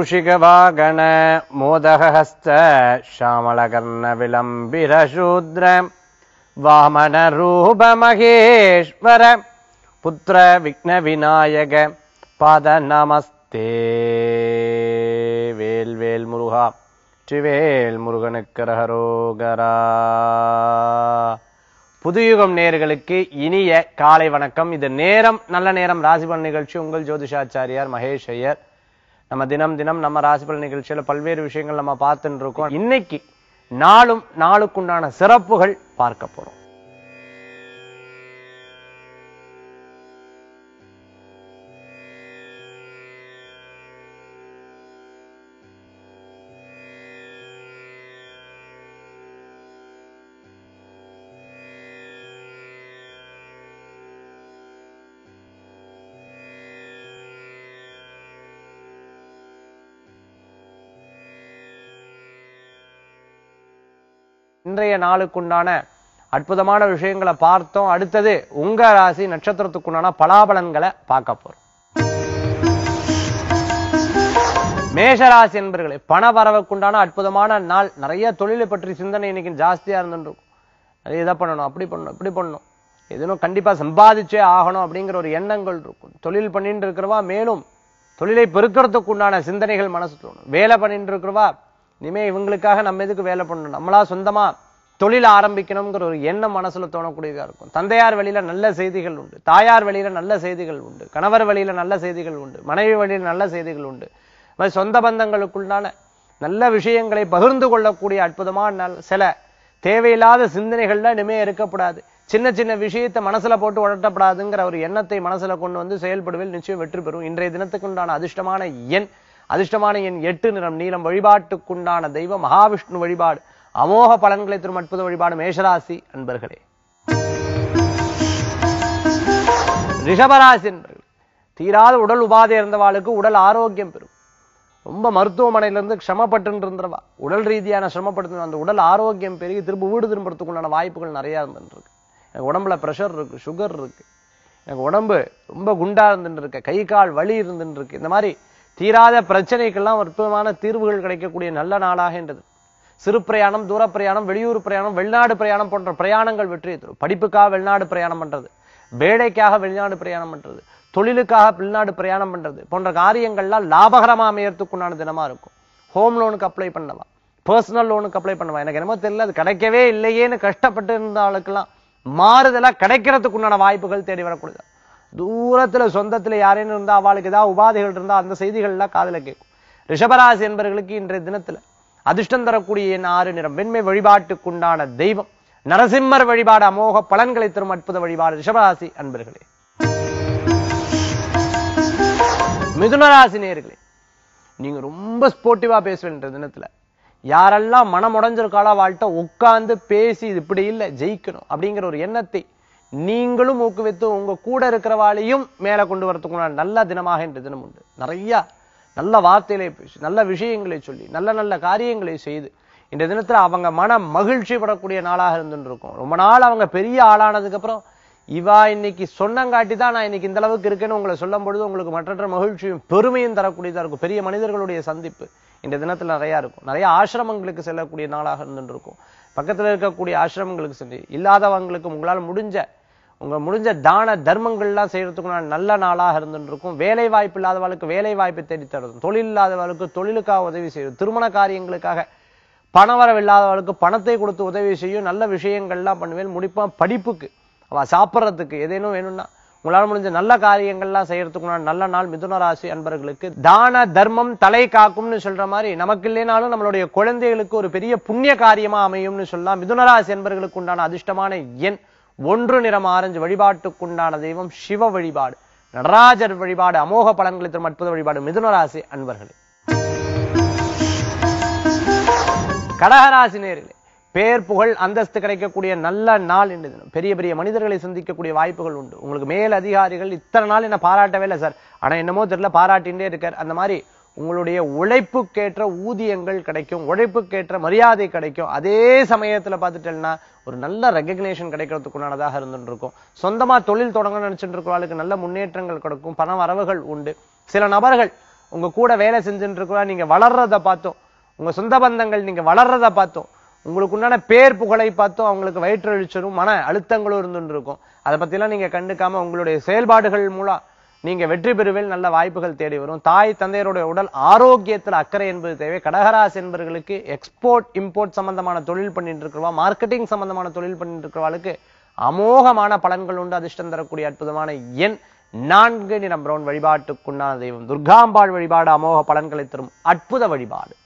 मूषिकवागण मोदहस्त श्यामलकर्णविलम्बिरशूद्र वामनरूपमहेश्वर पुत्र विघ्नविनायक பாதநமஸ்தே வேல் வேல் முருகா வெற்றிவேல் முருகனுக்கு ரகரோகரா புதுயுகம் நேயர்களுக்கு இனிய காலை வணக்கம் இது நேரம் நல்ல நேரம் ராசிபலன் நிகழ்ச்சி உங்கள் ஜோதிஷாச்சாரியார் மகேஷ் ஐயர் நம்ம தினம் தினம் நம்ம ராசிபலன் நிகழ்ச்சியில பல்வேறு விஷயங்கள் நம்ம பார்த்துட்டு இருக்கோம் இன்னைக்கு நாளும் நாளுக்குண்டான சிறப்புகள் பார்க்க போறோம் இன்றைய நாளுக்குண்டான அற்புதமான விஷயங்களை பார்த்தோம் அடுத்தது உங்க ராசி நட்சத்திரத்துக்குண்டான பலாபலன்களை பார்க்க போறோம் மேஷராசி என்பர்களே பண வரவுக்குண்டான அற்புதமான நாள் நிறைய தொழிலை பற்றி சிந்தனை இன்னைக்கு ஜாஸ்தியா இருந்துருக்கும் நிறைய இதை பண்ணணும் அப்படி பண்ணணும் இப்படி பண்ணணும் எதுவும் கண்டிப்பா சம்பாதிச்சே ஆகணும் அப்படிங்கிற ஒரு எண்ணங்கள் இருக்கும் தொழில் பண்ணிட்டு இருக்கிறவா மேலும் தொழிலை பெருக்கிறதுக்கு உண்டான சிந்தனைகள் மனசு தோணும் வேலை பண்ணிட்டு இருக்கிறவா இனிமே இவங்களுக்காக நம்ம எதுக்கு வேலை பண்ணணும் நம்மளா சொந்தமா தொழில் ஆரம்பிக்கணுங்கிற ஒரு எண்ணம் மனசுல தோணக்கூடியதா இருக்கும் தந்தையார் வழியில நல்ல செய்திகள் உண்டு தாயார் வழியில நல்ல செய்திகள் உண்டு கணவர் வழியில நல்ல செய்திகள் உண்டு மனைவி வழியில நல்ல செய்திகள் உண்டு இது மாதிரி சொந்த பந்தங்களுக்குள்ளான நல்ல விஷயங்களை பகிர்ந்து கொள்ளக்கூடிய அற்புதமான நாள் சில தேவையில்லாத சிந்தனைகள்லாம் இனிமே இருக்கப்படாது சின்ன சின்ன விஷயத்தை மனசுல போட்டு உழட்டப்படாதுங்கிற ஒரு எண்ணத்தை மனசுல கொண்டு வந்து செயல்படுவில் நிச்சயம் வெற்றி பெறும் இன்றைய தினத்துக்குண்டான அதிர்ஷ்டமான எண் அதிர்ஷ்டமான எண் எட்டு நிறம் நீளம் வழிபாட்டுக்குண்டான தெய்வம் மகாவிஷ்ணு வழிபாடு அமோக பலன்களை தரும் அற்புத வழிபாடு மேஷராசி அன்பர்களே ரிஷபராசி என்பர்கள் தீராத உடல் உபாதை இருந்தவாளுக்கு உடல் ஆரோக்கியம் பெறும் ரொம்ப மருத்துவமனையில இருந்து சிரமப்பட்டு இருந்தவா உடல் ரீதியான சிரமப்படுத்த அந்த உடல் ஆரோக்கியம் பெருகி திரும்ப வீடு திரும்புறதுக்குண்டான வாய்ப்புகள் நிறைய இருந்துட்டு இருக்கு எனக்கு உடம்புல பிரஷர் இருக்கு சுகர் இருக்கு எனக்கு உடம்பு ரொம்ப குண்டா இருந்துட்டு இருக்கு கை கால் வலி இருந்துட்டு இருக்கு இந்த மாதிரி தீராத பிரச்சனைக்கெல்லாம் அற்புதமான தீர்வுகள் கிடைக்கக்கூடிய நல்ல நாளாக என்றது சிறு பிரயாணம் தூர பிரயாணம் வெளியூர் பிரயாணம் வெளிநாடு பிரயாணம் போன்ற பிரயாணங்கள் வெற்றியை தரும் படிப்புக்காக வெளிநாடு பிரயாணம் பண்றது வேலைக்காக வெளிநாடு பிரயாணம் பண்றது தொழிலுக்காக வெளிநாடு பிரயாணம் பண்றது போன்ற காரியங்கள்லாம் லாபகரமா அமையறதுக்குண்டான தினமா இருக்கும் ஹோம் லோனுக்கு அப்ளை பண்ணவா பர்சனல் லோனுக்கு அப்ளை பண்ணவா எனக்கு என்னமோ தெரியல அது கிடைக்கவே இல்லையேன்னு கஷ்டப்பட்டு இருந்த ஆளுக்கெல்லாம் மாறுதலா கிடைக்கிறதுக்கு உண்டான வாய்ப்புகள் தேடி வரக்கூடியது தூரத்துல சொந்தத்துல யாரேன்னு இருந்தா அவளுக்கு ஏதாவது உபாதைகள் இருந்தா அந்த செய்திகள்லாம் காதுல கேட்கும் ரிஷபராசி என்பவர்களுக்கு இன்றைய தினத்துல அதிர்ஷ்டம் தரக்கூடிய என் ஆறு நிறம் வெண்மை வழிபாட்டுக்குண்டான தெய்வம் நரசிம்மர் வழிபாடு அமோக பலன்களை தரும் அற்புத வழிபாடு ரிஷபராசி அன்பர்களே மிதுனராசி நேர்களே நீங்க ரொம்ப ஸ்போர்ட்டிவா பேசுவேன்ற தினத்துல யாரெல்லாம் மனம் உடைஞ்சிருக்காளோ வாழ்கிட்ட உட்கார்ந்து பேசி இது இப்படி இல்லை ஜெயிக்கணும் அப்படிங்கிற ஒரு எண்ணத்தை நீங்களும் ஊக்குவித்து உங்க கூட இருக்கிறவாளையும் மேல கொண்டு வரத்துக்குள்ள நல்ல தினமாக இன்று தினம் உண்டு நிறைய நல்ல வார்த்தைகளை பேசி நல்ல விஷயங்களை சொல்லி நல்ல நல்ல காரியங்களை செய்து இந்த தினத்துல அவங்க மன மகிழ்ச்சி படக்கூடிய நாளாக இருந்துட்டு இருக்கும் ரொம்ப நாள் அவங்க பெரிய ஆளானதுக்கு அப்புறம் இவா இன்னைக்கு சொன்னங்காட்டி தான் நான் இன்னைக்கு இந்த அளவுக்கு இருக்கேன்னு உங்களை சொல்லும் பொழுது உங்களுக்கு மற்றற்ற மகிழ்ச்சியும் பெருமையும் தரக்கூடியதா இருக்கும் பெரிய மனிதர்களுடைய சந்திப்பு இந்த தினத்துல நிறைய இருக்கும் நிறைய ஆசிரமங்களுக்கு செல்லக்கூடிய நாளாக இருந்துட்டு இருக்கும் பக்கத்துல இருக்கக்கூடிய ஆசிரமங்களுக்கு சென்று இல்லாதவங்களுக்கு உங்களால முடிஞ்ச உங்க முடிஞ்ச தான தர்மங்கள்லாம் செய்யறதுக்கு நல்ல நாளாக இருந்துட்டு இருக்கும் வேலை வாய்ப்பு இல்லாதவளுக்கு வேலை வாய்ப்பு தேடி தருது தொழில் இல்லாதவளுக்கு தொழிலுக்காக உதவி செய்யும் திருமண காரியங்களுக்காக பணவரவு இல்லாதவளுக்கு பணத்தை கொடுத்து உதவி செய்யும் நல்ல விஷயங்கள்லாம் பண்ணுவேன் முடிப்பா படிப்புக்கு அவ சாப்பிட்றதுக்கு ஏதேனும் வேணும்னா உங்களால முடிஞ்ச நல்ல காரியங்கள்லாம் செய்யறதுக்கு நல்ல நாள் மிதுன ராசி அன்பர்களுக்கு தான தர்மம் தலை காக்கும்னு சொல்ற மாதிரி நமக்கு இல்லைனாலும் நம்மளுடைய குழந்தைகளுக்கு ஒரு பெரிய புண்ணிய காரியமா அமையும்னு சொல்லலாம் மிதுன ராசி அன்பர்களுக்கு உண்டான அதிர்ஷ்டமான எண் ஒன்று நிறம் ஆரஞ்சு வழிபாட்டுக்குண்டான தெய்வம் சிவ வழிபாடு நடராஜர் வழிபாடு அமோக பலன்களை தரும் அற்புத வழிபாடு மிதுன ராசி அன்பர்களே கடகராசி நேர்களே பேர் புகழ் அந்தஸ்து கிடைக்கக்கூடிய நல்ல நாள் என்று தினம் பெரிய பெரிய மனிதர்களை சந்திக்கக்கூடிய வாய்ப்புகள் உண்டு உங்களுக்கு மேல் அதிகாரிகள் இத்தனை நாள் என்ன பாராட்டவே இல்லை சார் ஆனா என்னமோ தெரியல பாராட்டின்றே இருக்கார் அந்த மாதிரி உங்களுடைய உழைப்புக்கேற்ற ஊதியங்கள் கிடைக்கும் உழைப்புக்கேற்ற மரியாதை கிடைக்கும் அதே சமயத்துல பார்த்துட்டேன்னா ஒரு நல்ல ரெகக்னேஷன் கிடைக்கிறதுக்குண்டானதாக இருந்துட்டு இருக்கும் சொந்தமா தொழில் தொடங்க நினைச்சிட்டு இருக்கிறவங்களுக்கு நல்ல முன்னேற்றங்கள் கிடைக்கும் பண வரவுகள் உண்டு சில நபர்கள் உங்க கூட வேலை செஞ்சுட்டு இருக்கிறவா நீங்க வளர்றத பார்த்தோம் உங்க சொந்த பந்தங்கள் நீங்க வளர்றத பார்த்தோம் உங்களுக்கு உண்டான பேர் புகழை பார்த்தோம் அவங்களுக்கு வயிற்றெழுச்சலும் மன அழுத்தங்களும் இருந்துட்டு இருக்கும் அதை பத்திலாம் நீங்க கண்டுக்காம உங்களுடைய செயல்பாடுகள் மூலம் நீங்க வெற்றி பெறுவேல் நல்ல வாய்ப்புகள் தேடி வரும் தாய் தந்தையருடைய உடல் ஆரோக்கியத்தில் அக்கறை என்பது தேவை கடகராசி என்பவர்களுக்கு எக்ஸ்போர்ட் இம்போர்ட் சம்பந்தமான தொழில் பண்ணிட்டு இருக்கிறவா மார்க்கெட்டிங் சம்பந்தமான தொழில் பண்ணிட்டு இருக்கிறவாளுக்கு அமோகமான பலன்கள் உண்டு அதிர்ஷ்டம் தரக்கூடிய அற்புதமான எண் நான்கு நிறம் பிரவுன் வழிபாட்டுக்குண்டான தெய்வம் துர்காம்பாள் வழிபாடு அமோக பலன்களை தரும் அற்புத வழிபாடு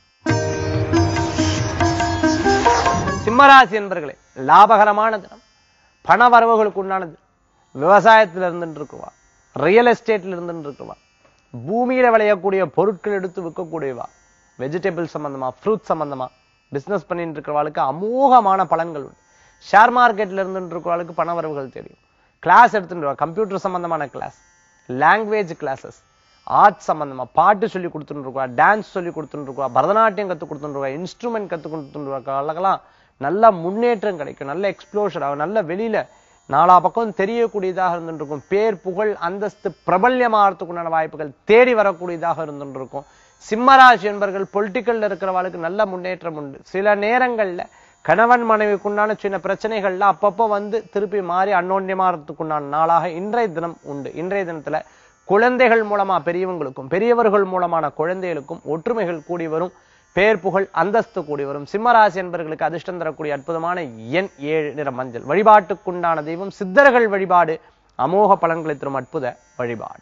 சிம்மராசி என்பர்களே லாபகரமான தினம் பண வரவுகளுக்கு உண்டானது விவசாயத்தில் இருந்துட்டு இருக்குவா ரியல் எஸ்டேட்ல இருந்துட்டு இருக்குவா பூமியில விளையக்கூடிய பொருட்கள் எடுத்து விற்கக்கூடியவா வெஜிடபிள் சம்பந்தமா ஃப்ரூட் சம்பந்தமா பிசினஸ் பண்ணிட்டு இருக்கிறவாளுக்கு அமோகமான பலன்கள் உண்டு ஷேர் மார்க்கெட்ல இருந்துட்டு இருக்கிறவாளுக்கு பண வரவுகள் தெரியும் கிளாஸ் எடுத்துட்டு கம்ப்யூட்டர் சம்பந்தமான கிளாஸ் லாங்குவேஜ் கிளாஸஸ் ஆர்ட் சம்பந்தமா பாட்டு சொல்லி கொடுத்துட்டு இருக்கா டான்ஸ் சொல்லி கொடுத்துட்டு இருக்கா பரதநாட்டியம் கத்து கொடுத்துட்டு இருக்கா இன்ஸ்ட்ருமெண்ட் கத்து கொடுத்துட்டு இருக்கா நல்ல முன்னேற்றம் கிடைக்கும் நல்ல எக்ஸ்ப்ளோஷர் ஆகும் நல்ல வெளியில நாலா பக்கம் தெரியக்கூடியதாக இருந்துட்டு இருக்கும் பேர் புகழ் அந்தஸ்து பிரபல்யமாகறதுக்குண்டான வாய்ப்புகள் தேடி வரக்கூடியதாக இருந்துட்டு இருக்கும் சிம்மராசி என்பர்கள் பொலிட்டிக்கல்ல இருக்கிறவாளுக்கு நல்ல முன்னேற்றம் உண்டு சில நேரங்கள்ல கணவன் மனைவிக்குண்டான சின்ன பிரச்சனைகள்ல அப்பப்போ வந்து திருப்பி மாறி அன்னோன்யமாறதுக்குண்டான நாளாக இன்றைய தினம் உண்டு இன்றைய தினத்துல குழந்தைகள் மூலமா பெரியவங்களுக்கும் பெரியவர்கள் மூலமான குழந்தைகளுக்கும் ஒற்றுமைகள் கூடி வரும் பேர் புகழ் அந்தஸ்து கூடி வரும் சிம்மராசி என்பவர்களுக்கு அதிர்ஷ்டம் தரக்கூடிய அற்புதமான எண் ஏழு நிற மஞ்சள் வழிபாட்டுக்குண்டான தெய்வம் சித்தர்கள் வழிபாடு அமோக பலன்களை தரும் அற்புத வழிபாடு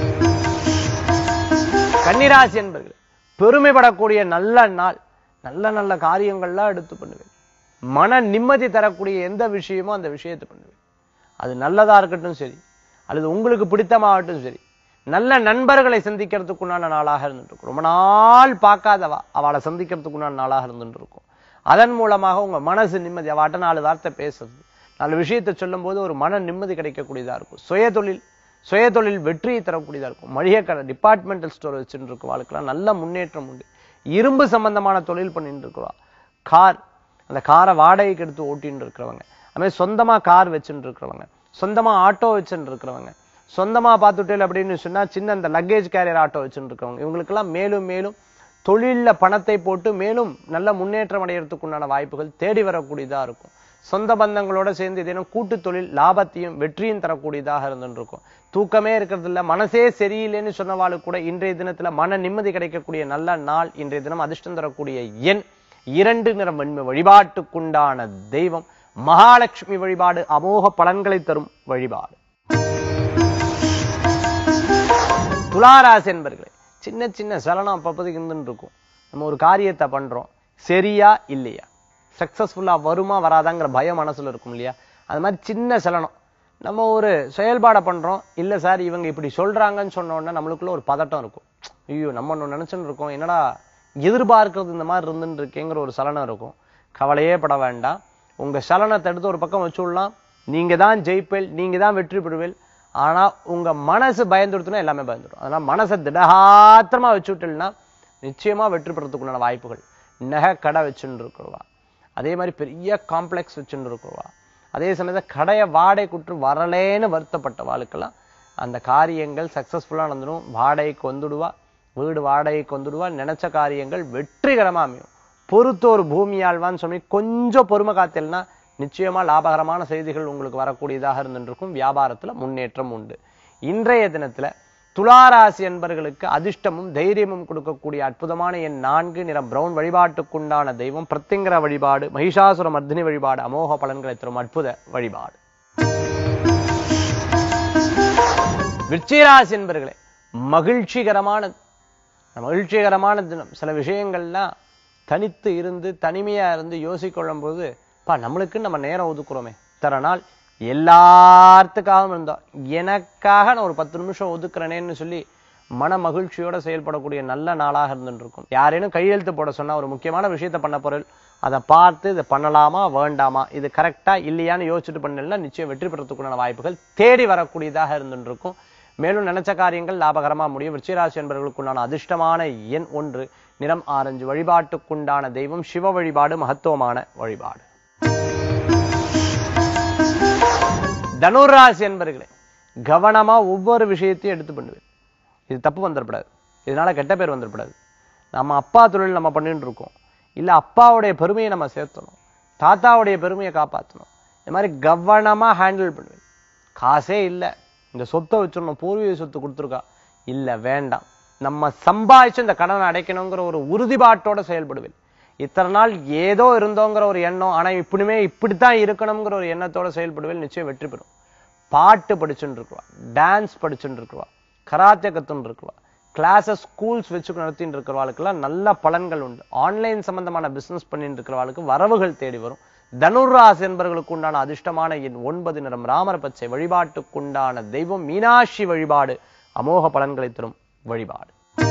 கன்னிராசி என்பர்கள் பெருமைப்படக்கூடிய நல்ல நாள் நல்ல நல்ல காரியங்கள்லாம் எடுத்து பண்ணுவேன் மன நிம்மதி தரக்கூடிய எந்த விஷயமோ அந்த விஷயத்தை பண்ணுவேன் அது நல்லதா இருக்கட்டும் சரி அல்லது உங்களுக்கு பிடித்தமாகட்டும் சரி நல்ல நண்பர்களை சந்திக்கிறதுக்குண்டான நாளாக இருந்துட்டு இருக்கும் ரொம்ப நாள் பார்க்காதவா அவளை சந்திக்கிறதுக்குண்டான நாளாக இருந்துட்டு இருக்கும் அதன் மூலமாக உங்க மனசு நிம்மதி அவாட்ட நாலு வார்த்தை பேசுறது நாலு விஷயத்தை சொல்லும் போது ஒரு மன நிம்மதி கிடைக்கக்கூடியதா இருக்கும் சுய தொழில் சுய தொழில் வெற்றியை தரக்கூடியதா இருக்கும் மளிகை கடை டிபார்ட்மெண்டல் ஸ்டோர் வச்சுட்டு இருக்க வாழ்க்கெல்லாம் நல்ல முன்னேற்றம் உண்டு இரும்பு சம்பந்தமான தொழில் பண்ணிட்டு இருக்கிறவா கார் அந்த காரை வாடகைக்கு எடுத்து ஓட்டின்னு இருக்கிறவங்க அது மாதிரி சொந்தமா கார் வச்சுட்டு இருக்கிறவங்க சொந்தமா ஆட்டோ வச்சுட்டு இருக்கிறவங்க சொந்தமா பார்த்துட்டேல் அப்படின்னு சொன்னா சின்ன அந்த லக்கேஜ் கேரியர் ஆட்டோ வச்சுட்டு இருக்கவங்க இவங்களுக்கெல்லாம் மேலும் மேலும் தொழில்ல பணத்தை போட்டு மேலும் நல்ல முன்னேற்றம் அடையறதுக்கு உண்டான வாய்ப்புகள் தேடி வரக்கூடியதா இருக்கும் சொந்த பந்தங்களோட சேர்ந்து ஏதேனும் கூட்டு தொழில் லாபத்தையும் வெற்றியும் தரக்கூடியதாக இருந்துட்டு இருக்கும் தூக்கமே இருக்கிறது இல்ல மனசே சரியில்லைன்னு சொன்னவாளுக்கு கூட இன்றைய தினத்துல மன நிம்மதி கிடைக்கக்கூடிய நல்ல நாள் இன்றைய தினம் அதிர்ஷ்டம் தரக்கூடிய எண் இரண்டு நிறம் வெண்மை வழிபாட்டுக்குண்டான தெய்வம் மகாலட்சுமி வழிபாடு அமோக பலன்களை தரும் வழிபாடு துளாராசி என்பர்களே சின்ன சின்ன சலனம் அப்பப்போதைக்கு இருந்துட்டு இருக்கும் நம்ம ஒரு காரியத்தை பண்றோம் சரியா இல்லையா சக்சஸ்ஃபுல்லா வருமா வராதாங்கிற பயம் மனசுல இருக்கும் இல்லையா அது மாதிரி சின்ன சலனம் நம்ம ஒரு செயல்பாடை பண்றோம் இல்ல சார் இவங்க இப்படி சொல்றாங்கன்னு சொன்ன உடனே நம்மளுக்குள்ள ஒரு பதட்டம் இருக்கும் ஐயோ நம்ம ஒண்ணு நினைச்சுன்னு இருக்கோம் என்னடா எதிர்பார்க்கறது இந்த மாதிரி இருந்துட்டு இருக்கேங்கிற ஒரு சலனம் இருக்கும் கவலையே பட வேண்டாம் உங்க சலனத்தை எடுத்து ஒரு பக்கம் வச்சுடலாம் நீங்க தான் ஜெயிப்பேல் நீங்க தான் வெற்றி பெறுவேல் ஆனா உங்க மனசு பயந்துடுத்துனா எல்லாமே பயந்துடும் அதனால மனசை திடகாத்திரமா வச்சுட்டீங்கன்னா நிச்சயமா வெற்றி பெறத்துக்குண்டான வாய்ப்புகள் நகை கடை வச்சுட்டு இருக்கிறவா அதே மாதிரி பெரிய காம்ப்ளெக்ஸ் வச்சுட்டு இருக்கிறவா அதே சமயத்துல கடையை வாடகை குற்று வரலேன்னு வருத்தப்பட்ட வாழ்க்கெல்லாம் அந்த காரியங்கள் சக்சஸ்ஃபுல்லா நடந்துடும் வாடகைக்கு வந்துடுவா வீடு வாடகைக்கு வந்துடுவா நினைச்ச காரியங்கள் வெற்றிகரமா அமையும் பொறுத்தோர் பூமியாழ்வான்னு சொல்லி கொஞ்சம் பொறுமை காத்தல்னா நிச்சயமா லாபகரமான செய்திகள் உங்களுக்கு வரக்கூடியதாக இருந்துருக்கும் வியாபாரத்துல முன்னேற்றம் உண்டு இன்றைய தினத்துல துளாராசி என்பர்களுக்கு அதிர்ஷ்டமும் தைரியமும் கொடுக்கக்கூடிய அற்புதமான என் நான்கு நிறம் பிரவுன் வழிபாட்டுக்குண்டான தெய்வம் பிரத்திங்கர வழிபாடு மகிஷாசுர மர்தினி வழிபாடு அமோக பலன்களை தரும் அற்புத வழிபாடு விருச்சிகராசி என்பர்களே மகிழ்ச்சிகரமானது மகிழ்ச்சிகரமான தினம் சில விஷயங்கள்லாம் தனித்து இருந்து தனிமையா இருந்து யோசிக்கொள்ளும் போது பா நம்மளுக்கு நம்ம நேரம் ஒதுக்குறோமே இத்தனை நாள் எல்லாத்துக்காகவும் இருந்தோம் எனக்காக நான் ஒரு பத்து நிமிஷம் ஒதுக்குறேனேன்னு சொல்லி மன மகிழ்ச்சியோட செயல்படக்கூடிய நல்ல நாளாக இருந்துட்டு இருக்கும் யாரேனும் கையெழுத்து போட சொன்னா ஒரு முக்கியமான விஷயத்த பண்ண பொருள் அதை பார்த்து இதை பண்ணலாமா வேண்டாமா இது கரெக்டா இல்லையான்னு யோசிச்சுட்டு பண்ணலன்னா நிச்சயம் வெற்றி பெறத்துக்குண்டான வாய்ப்புகள் தேடி வரக்கூடியதாக இருந்துட்டு இருக்கும் மேலும் நினைச்ச காரியங்கள் லாபகரமா முடியும் விருச்சிகராசி என்பவர்களுக்குண்டான அதிர்ஷ்டமான எண் ஒன்று நிறம் ஆரஞ்சு வழிபாட்டுக்குண்டான தெய்வம் சிவ வழிபாடு மகத்துவமான வழிபாடு தனுராசி என்பர்களே கவனமா ஒவ்வொரு விஷயத்தையும் எடுத்து பண்ணுவேன் இது தப்பு வந்துடக்கூடாது இதனால கெட்ட பேர் வந்துடக்கூடாது நம்ம அப்பா தொழில் நம்ம பண்ணிட்டு இருக்கோம் இல்ல அப்பாவுடைய பெருமையை நம்ம சேர்த்தணும் தாத்தாவுடைய பெருமையை காப்பாற்றணும் இந்த மாதிரி கவனமா ஹேண்டில் பண்ணுவேன் காசே இல்லை இந்த சொத்தை வச்சிடணும் பூர்வீக சொத்து கொடுத்துருக்கா இல்ல வேண்டாம் நம்ம சம்பாதிச்சு இந்த கடனை அடைக்கணுங்கிற ஒரு உறுதிப்பாட்டோட செயல்படுவேன் இத்தனை நாள் ஏதோ இருந்தோங்கிற ஒரு எண்ணம் ஆனா இப்படிமே இப்படித்தான் இருக்கணுங்கிற ஒரு எண்ணத்தோட செயல்படுவேன் நிச்சயம் வெற்றி பெறும் பாட்டு படிச்சுட்டு இருக்குவா டான்ஸ் படிச்சுட்டு இருக்குவா கராத்தே கத்துன்னு இருக்குவா கிளாஸஸ் ஸ்கூல்ஸ் வச்சு நடத்திட்டு இருக்கிறவாளுக்கெல்லாம் நல்ல பலன்கள் உண்டு ஆன்லைன் சம்பந்தமான பிசினஸ் பண்ணிட்டு இருக்கிறவாளுக்கு வரவுகள் தேடி வரும் தனுர்ராசி என்பவர்களுக்கு உண்டான அதிர்ஷ்டமான எண் ஒன்பது நிறம் ராமர் பச்சை வழிபாட்டுக்குண்டான தெய்வம் மீனாட்சி வழிபாடு அமோக பலன்களை தரும் வழிபாடு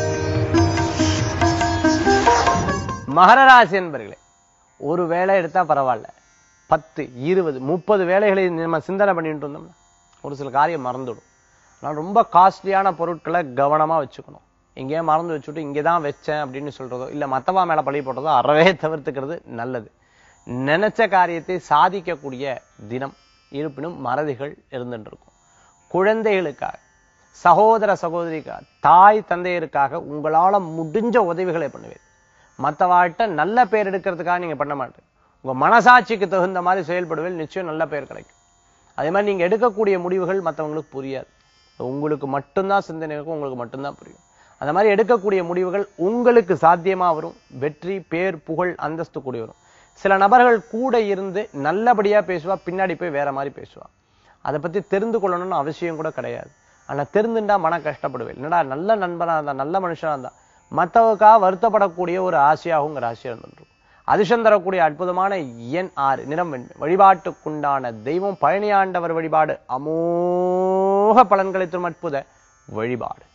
மகர ராசி என்பர்களே ஒரு வேலை எடுத்தா பரவாயில்ல பத்து இருபது முப்பது வேலைகளை நம்ம சிந்தனை பண்ணிட்டு இருந்தோம்னா ஒரு சில காரியம் மறந்துடும் ஆனால் ரொம்ப காஸ்ட்லியான பொருட்களை கவனமா வச்சுக்கணும் எங்கேயோ மறந்து வச்சுட்டு இங்கே தான் வச்சேன் அப்படின்னு சொல்றதோ இல்ல மத்தவா மேல பழி போடுறதோ அறவே தவிர்த்துக்கிறது நல்லது நினைச்ச காரியத்தை சாதிக்கக்கூடிய தினம் இருப்பினும் மறதிகள் இருந்துட்டு இருக்கும் குழந்தைகளுக்காக சகோதர சகோதரிக்காக தாய் தந்தையருக்காக உங்களால முடிஞ்ச உதவிகளை பண்ணுவேன் மற்றவாழ்கிட்ட நல்ல பேர் எடுக்கிறதுக்காக நீங்க பண்ண மாட்டேன் உங்க மனசாட்சிக்கு தகுந்த மாதிரி செயல்படுவேன் நிச்சயம் நல்ல பேர் கிடைக்கும் அதே மாதிரி நீங்க எடுக்கக்கூடிய முடிவுகள் மற்றவங்களுக்கு புரியாது உங்களுக்கு மட்டும்தான் சிந்தனை இருக்கும் உங்களுக்கு மட்டும்தான் புரியும் அந்த மாதிரி எடுக்கக்கூடிய முடிவுகள் உங்களுக்கு சாத்தியமா வரும் வெற்றி பேர் புகழ் அந்தஸ்து கூடி வரும் சில நபர்கள் கூட இருந்து நல்லபடியா பேசுவா பின்னாடி போய் வேற மாதிரி பேசுவா அதை பத்தி தெரிந்து கொள்ளணும்னு அவசியம் கூட கிடையாது ஆனா தெரிந்துண்டா மன கஷ்டப்படுவேன் என்னடா நல்ல நண்பனா இருந்தா நல்ல மனுஷனா இருந்தா மத்தவங்களுக்காக வருத்தப்படக்கூடிய ஒரு ஆசையாகவும் ராசியா இருந்துருக்கும் அதிர்ஷ்டம் தரக்கூடிய அற்புதமான எண் ஆறு நிறம் வெண்மை வழிபாட்டுக்குண்டான தெய்வம் பழனியாண்டவர் வழிபாடு அமோக பலன்களை தரும் அற்புத வழிபாடு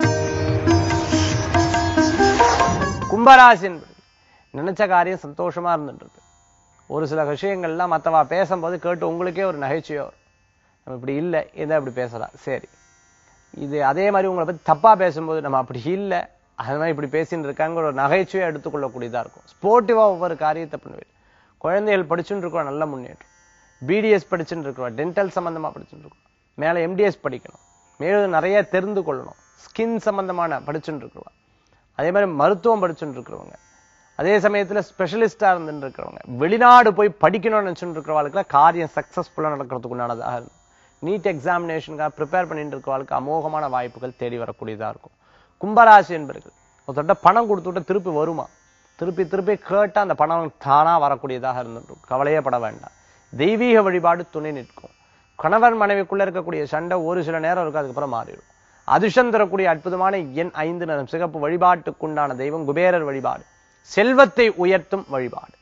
கும்பராசி என்பது நினைச்ச காரியம் சந்தோஷமா இருந்துட்டு இருக்கு ஒரு சில விஷயங்கள்லாம் மத்தவா பேசும்போது கேட்டு உங்களுக்கே ஒரு நகைச்சுவையா வரும் நம்ம இப்படி இல்லை இதை இப்படி பேசலாம் சரி இது அதே மாதிரி உங்களை பத்தி தப்பா பேசும்போது நம்ம அப்படி இல்லை அது மாதிரி இப்படி பேசின்னு இருக்காங்கிற ஒரு நகைச்சுவையை எடுத்துக்கொள்ளக்கூடியதா இருக்கும் ஸ்போர்ட்டிவா ஒவ்வொரு காரியத்தை பண்ணுவேன் குழந்தைகள் படிச்சுட்டு இருக்கிறோம் நல்ல முன்னேற்றம் பிடிஎஸ் படிச்சுட்டு இருக்கிறோம் டென்டல் சம்பந்தமா படிச்சுட்டு இருக்கோம் மேல எம்டிஎஸ் படிக்கணும் மேலும் நிறைய தெரிந்து கொள்ளணும் ஸ்கின் சம்பந்தமான படிச்சுட்டு இருக்கிறோம் அதே மாதிரி மருத்துவம் படிச்சுட்டு இருக்கிறவங்க அதே சமயத்துல ஸ்பெஷலிஸ்டா இருந்துட்டு இருக்கிறவங்க வெளிநாடு போய் படிக்கணும்னு நினைச்சுட்டு இருக்கிறவங்களுக்கு காரியம் சக்சஸ்ஃபுல்லா நடக்கிறதுக்கு உண்டானதாக இருக்கும் நீட் எக்ஸாமினேஷனுக்காக ப்ரிப்பேர் பண்ணிட்டு இருக்கிறவங்களுக்கு அமோகமான வாய்ப்புகள் தேடி வரக்கூடியதா இருக்கும் கும்பராசி என்பர்கள் ஒருத்தட்ட பணம் கொடுத்துட்டு திருப்பி வருமா திருப்பி திருப்பி கேட்டா அந்த பணம் தானா வரக்கூடியதாக இருந்துட்டு கவலையே பட வேண்டாம் தெய்வீக வழிபாடு துணை நிற்கும் கணவன் மனைவிக்குள்ள இருக்கக்கூடிய சண்டை ஒரு சில நேரம் இருக்கும் அதுக்கப்புறம் மாறிடும் அதிர்ஷ்டம் தரக்கூடிய அற்புதமான எண் ஐந்து நிறம் சிகப்பு வழிபாட்டுக்குண்டான தெய்வம் குபேரர் வழிபாடு செல்வத்தை உயர்த்தும் வழிபாடு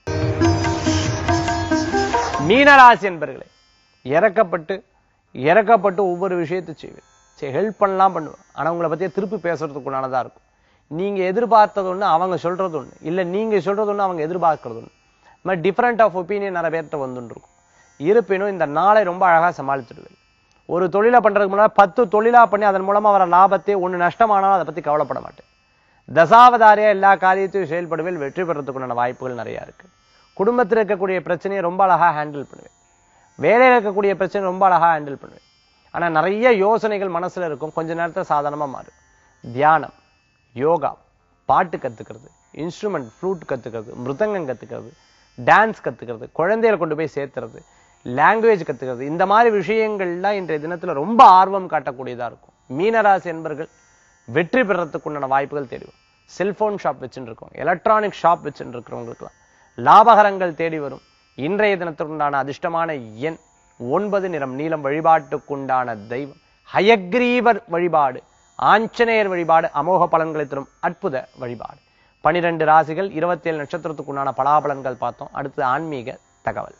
மீனராசி என்பர்களே இறக்கப்பட்டு இறக்கப்பட்டு ஒவ்வொரு விஷயத்தை செய்வேன் சரி ஹெல்ப் பண்ணலாம் பண்ணுவேன் ஆனா உங்களை பத்தியே திருப்பி பேசுறதுக்கு உண்டானதா இருக்கும் நீங்க எதிர்பார்த்தது ஒண்ணு அவங்க சொல்றது ஒண்ணு இல்ல நீங்க சொல்றது ஒண்ணு அவங்க எதிர்பார்க்கறது ஒண்ணு இந்த மாதிரி டிஃபரெண்ட் ஆஃப் ஒப்பீனியன் நிறைய பேர்கிட்ட வந்துட்டு இருக்கும் இருப்பினும் இந்த நாளை ரொம்ப அழகா சமாளித்துடுவேன் ஒரு தொழிலை பண்றதுக்கு முன்னாடி பத்து தொழிலா பண்ணி அதன் மூலமா வர லாபத்தை ஒண்ணு நஷ்டமானாலும் அதை பத்தி கவலைப்பட மாட்டேன் தசாவதாரியா எல்லா காரியத்தையும் செயல்படுவேன் வெற்றி பெறதுக்குண்டான வாய்ப்புகள் நிறைய இருக்கு குடும்பத்தில் இருக்கக்கூடிய பிரச்சனையை ரொம்ப அழகா ஹேண்டில் பண்ணுவேன் வேலையில் இருக்கக்கூடிய பிரச்சனை ரொம்ப அழகா ஹேண்டில் பண்ணுவேன் ஆனா நிறைய யோசனைகள் மனசுல இருக்கும் கொஞ்ச நேரத்துல சாதாரணமா மாறும் தியானம் யோகா பாட்டு கத்துக்கிறது இன்ஸ்ட்ருமெண்ட் ஃப்ளூட் கத்துக்கிறது மிருதங்கம் கத்துக்கிறது டான்ஸ் கத்துக்கிறது குழந்தைகளை கொண்டு போய் சேர்த்துறது லாங்குவேஜ் கத்துக்கிறது இந்த மாதிரி விஷயங்கள்லாம் இன்றைய தினத்துல ரொம்ப ஆர்வம் காட்டக்கூடியதா இருக்கும் மீனராசி என்பர்கள் வெற்றி பெறத்துக்கு உண்டான வாய்ப்புகள் தேடி வரும் செல்போன் ஷாப் வச்சுட்டு இருக்கோம் எலக்ட்ரானிக் ஷாப் வச்சுட்டு இருக்கிறவங்களுக்குலாம் லாபகரங்கள் தேடி வரும் இன்றைய தினத்திற்குண்டான அதிர்ஷ்டமான எண் ஒன்பது நிறம் நீலம் வழிபாட்டுக்குண்டான தெய்வம் ஹயக்ரீவர் வழிபாடு ஆஞ்சநேயர் வழிபாடு அமோக பலன்களை தரும் அற்புத வழிபாடு பனிரெண்டு ராசிகள் இருபத்தி ஏழு நட்சத்திரத்துக்குண்டான பலாபலன்கள் பார்த்தோம் அடுத்து ஆன்மீக தகவல்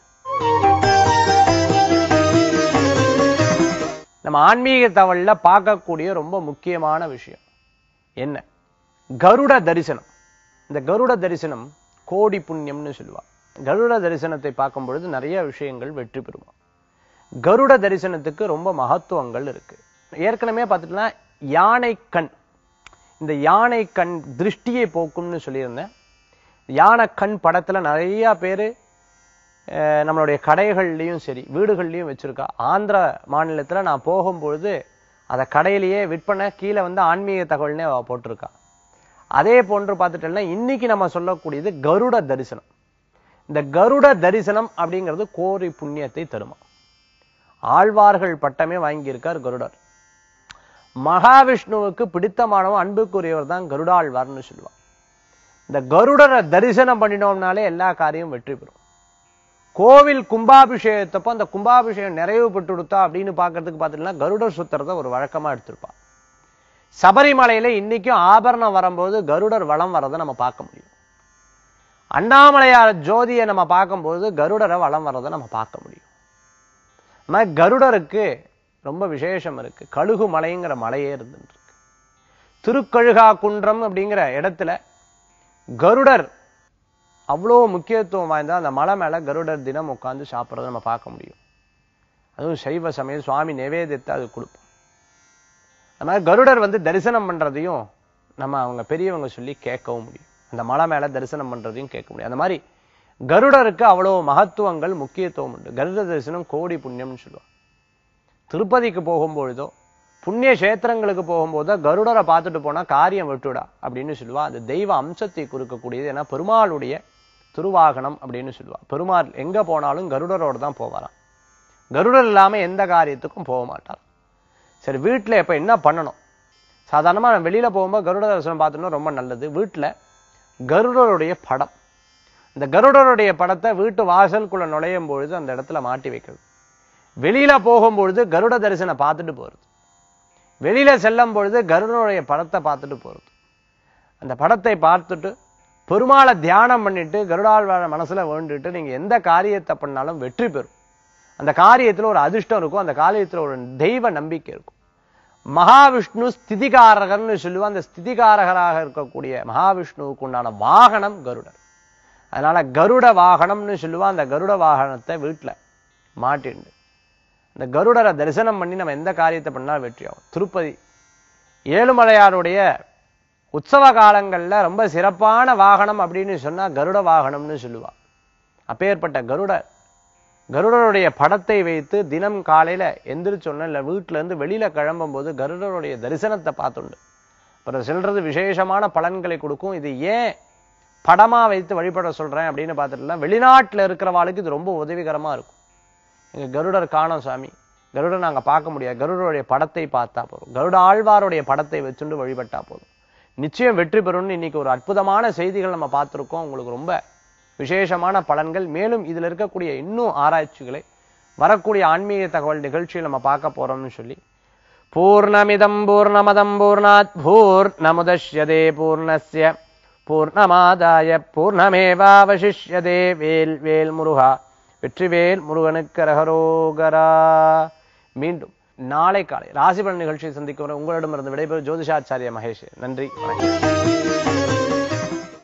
நம்ம ஆன்மீக தகவல்ல பார்க்கக்கூடிய ரொம்ப முக்கியமான விஷயம் என்ன கருட தரிசனம் இந்த கருட தரிசனம் கோடி புண்ணியம்னு சொல்லுவா கருட தரிசனத்தை பார்க்கும் பொழுது நிறைய விஷயங்கள் வெற்றி பெறுவோம் கருட தரிசனத்துக்கு ரொம்ப மகத்துவங்கள் இருக்கு ஏற்கனவே பார்த்துட்டுனா யானை கண் இந்த யானை கண் திருஷ்டியை போக்கும்னு சொல்லியிருந்தேன் யானை கண் படத்துல நிறைய பேரு அஹ், நம்மளுடைய கடைகள்லயும் சரி வீடுகள்லயும் வச்சிருக்கா ஆந்திர மாநிலத்துல நான் போகும்பொழுது அதை கடையிலேயே விற்பனை கீழே வந்து ஆன்மீக தகவல்னே அவ போட்டிருக்கா அதே போன்று பார்த்துட்டோம்னா இன்னைக்கு நம்ம சொல்லக்கூடியது கருட தரிசனம் இந்த கருட தரிசனம் அப்படிங்கிறது கோரி புண்ணியத்தை தருமா ஆழ்வார்கள் பட்டமே வாங்கியிருக்கார் கருடர் மகாவிஷ்ணுவுக்கு பிடித்தமானவன் அன்புக்குரியவர் தான் கருடாழ்வார்னு சொல்லுவான் இந்த கருடரை தரிசனம் பண்ணினோம்னாலே எல்லா காரியமும் வெற்றி பெறும் கோவில் கும்பாபிஷேகத்தப்போ அந்த கும்பாபிஷேகம் நிறைவு பெற்று கொடுத்தா அப்படின்னு பார்க்கறதுக்கு பார்த்துட்டீங்கன்னா கருடர் சுத்துறத ஒரு வழக்கமா எடுத்திருப்பா சபரிமலையில இன்னைக்கும் ஆபரணம் வரும்போது கருடர் வலம் வரதை நம்ம பார்க்க முடியும் அண்ணாமலையார் ஜோதியை நம்ம பார்க்கும்போது கருடரை வலம் வரதை நம்ம பார்க்க முடியும் அது மாதிரி கருடருக்கு ரொம்ப விசேஷம் இருக்கு கழுகு மலைங்கிற மலையே இருந்துட்டு இருக்கு திருக்கழுகா குன்றம் அப்படிங்கிற இடத்துல கருடர் அவ்வளோ முக்கியத்துவம் வாய்ந்தா அந்த மலை மேல கருடர் தினம் உட்கார்ந்து சாப்பிட்றத நம்ம பார்க்க முடியும் அதுவும் சைவ சமயம் சுவாமி நிவேதித்தை அது கொடுப்போம் அது மாதிரி கருடர் வந்து தரிசனம் பண்றதையும் நம்ம அவங்க பெரியவங்க சொல்லி கேட்கவும் முடியும் அந்த மலை மேல தரிசனம் பண்றதையும் கேட்க முடியும் அந்த மாதிரி கருடருக்கு அவ்வளோ மகத்துவங்கள் முக்கியத்துவம் உண்டு கருட தரிசனம் கோடி புண்ணியம்னு சொல்லுவாங்க திருப்பதிக்கு போகும்பொழுதோ புண்ணிய கஷேத்திரங்களுக்கு போகும்போதோ கருடரை பார்த்துட்டு போனா காரியம் விட்டுடா அப்படின்னு சொல்லுவா அது தெய்வ அம்சத்தை குறிக்கக்கூடியது ஏன்னா பெருமாளுடைய திருவாகனம் அப்படின்னு சொல்லுவா பெருமாள் எங்க போனாலும் கருடரோட தான் போவாராம் கருடர் இல்லாம எந்த காரியத்துக்கும் போக மாட்டார் சரி வீட்டுல இப்ப என்ன பண்ணணும் சாதாரணமா நம்ம வெளியில போகும்போது கருட தரிசனம் பார்த்தோம்னா ரொம்ப நல்லது வீட்டுல கருடருடைய படம் இந்த கருடருடைய படத்தை வீட்டு வாசலுக்குள்ள நுழையும் பொழுது அந்த இடத்துல மாட்டி வைக்கிறது வெளியில போகும்பொழுது கருட தரிசனம் பார்த்துட்டு போறது வெளியில செல்லும் பொழுது கருடனுடைய படத்தை பார்த்துட்டு போறது அந்த படத்தை பார்த்துட்டு பெருமாளை தியானம் பண்ணிட்டு கருடாழ்வாழ மனசுல வேண்டிட்டு நீங்க எந்த காரியத்தை பண்ணாலும் வெற்றி பெறும் அந்த காரியத்துல ஒரு அதிர்ஷ்டம் இருக்கும் அந்த காரியத்துல ஒரு தெய்வ நம்பிக்கை இருக்கும் மகாவிஷ்ணு ஸ்திதிகாரகர்னு சொல்லுவோம் அந்த ஸ்திதிகாரகராக இருக்கக்கூடிய மகாவிஷ்ணுவுக்கு உண்டான வாகனம் கருடர் அதனால கருட வாகனம்னு சொல்லுவோம் அந்த கருட வாகனத்தை வீட்டுல மாட்டிண்டு இந்த கருடரை தரிசனம் பண்ணி நம்ம எந்த காரியத்தை பண்ணாலும் வெற்றியாகும் திருப்பதி ஏழுமலையாருடைய உற்சவ காலங்கள்ல ரொம்ப சிறப்பான வாகனம் அப்படின்னு சொன்னா கருட வாகனம்னு சொல்லுவா அப்பேற்பட்ட கருடர் கருடருடைய படத்தை வைத்து தினம் காலையில எந்திரிச்சோன்னா இல்ல வீட்டுல இருந்து வெளியில கிளம்பும் போது கருடருடைய தரிசனத்தை பார்த்துண்டு அப்புறம் செல்றது விசேஷமான பலன்களை கொடுக்கும் இது ஏன் படமா வைத்து வழிபட சொல்றேன் அப்படின்னு பார்த்துட்டுனா வெளிநாட்டுல இருக்கிறவாளுக்கு இது ரொம்ப உதவிகரமா இருக்கும் எங்க கருடர் காணோம் சாமி கருடர் நாங்க பார்க்க முடியாது கருடருடைய படத்தை பார்த்தா போதும் கருட ஆழ்வாருடைய படத்தை வச்சுண்டு வழிபட்டா போதும் நிச்சயம் வெற்றி பெறும்னு இன்னைக்கு ஒரு அற்புதமான செய்திகள் நம்ம பார்த்திருக்கோம் உங்களுக்கு ரொம்ப விசேஷமான பலன்கள் மேலும் இதுல இருக்கக்கூடிய இன்னும் ஆராய்ச்சிகளை வரக்கூடிய ஆன்மீக தகவல் நிகழ்ச்சியில் நம்ம பார்க்க போறோம்னு சொல்லி பூர்ணமிதம் பூர்ணமதம் பூர்ணாத் பூர்ணமுதஷ்யதே பூர்ணஸ்ய பூர்ணமாதாய பூர்ணமேவாவசிஷ்யதே வேல் வேல் முருகா வெற்றிவேல் முருகனுக்கு ரகரோகரா மீண்டும் நாளை காலை ராசிபலன் நிகழ்ச்சியை சந்திக்கும் வரை உங்களிடமிருந்து விடைபெறும் ஜோதிஷாச்சாரிய மகேஷ் நன்றி வணக்கம்